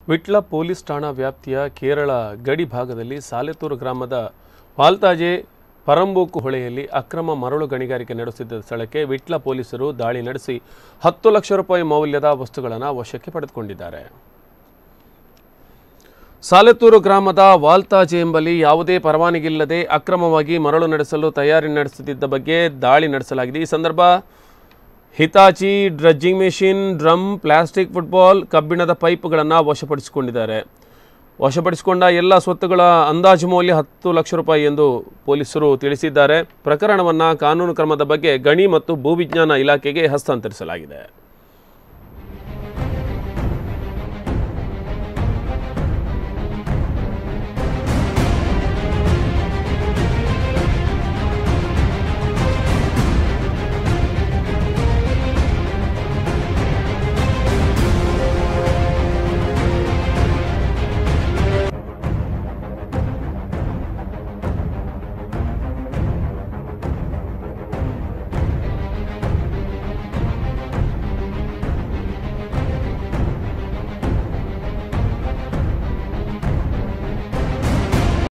Vitla police ಠಾಣಾ ವ್ಯಾಪ್ತಿಯ ಕೇರಳ ಗಡಿ ಭಾಗದಲ್ಲಿ ಸಾಲೆತೂರು ಗ್ರಾಮದ ವಾಲ್ತಾಜೆ ಪರಂಬೂಕು ಹೊಳೆಯಲ್ಲಿ ಅಕ್ರಮ ಮರಳು ಗಣಿಗಾರಿಕೆ ನಡೆಸುತ್ತಿದ್ದ ಸ್ಥಳಕ್ಕೆ ವಿಟ್ಲ ಪೊಲೀಸರು ದಾಳಿ ನಡೆಸಿ ಹತ್ತು ಲಕ್ಷ ರೂಪಾಯಿ ಮೌಲ್ಯದ ವಸ್ತುಗಳನ್ನು ವಶಕ್ಕೆ ಪಡೆದುಕೊಂಡಿದ್ದಾರೆ ಸಾಲೆತೂರು ಗ್ರಾಮದ ವಾಲ್ತಾಜೆ ಎಂಬಲ್ಲಿ ಯಾವುದೇ ಪರವಾನಗಿಲ್ಲದೆ ಅಕ್ರಮವಾಗಿ ಮರಳು ನಡೆಸಲು ತಯಾರಿ ನಡೆಸುತ್ತಿದ್ದ ಬಗ್ಗೆ ದಾಳಿ ನಡೆಸಲಾಗಿದೆ ಈ ಸಂದರ್ಭ Hitachi dredging machine drum plastic football ಕಬ್ಬಿಣದ ಪೈಪ್ಗಳನ್ನು ವಶಪಡಿಸಿಕೊಂಡಿದ್ದಾರೆ ವಶಪಡಿಸಿಕೊಂಡ ಎಲ್ಲ ಸ್ವತ್ತುಗಳ ಅಂದಾಜು ಮೌಲ್ಯ ಹತ್ತು ಲಕ್ಷ ರೂಪಾಯಿ ಎಂದು ಪೊಲೀಸರು ತಿಳಿಸಿದ್ದಾರೆ ಪ್ರಕರಣವನ್ನು ಕಾನೂನು ಕ್ರಮದ ಬಗ್ಗೆ ಗಣಿ ಮತ್ತು ಭೂವಿಜ್ಞಾನ ಇಲಾಖೆಗೆ ಹಸ್ತಾಂತರಿಸಲಾಗಿದೆ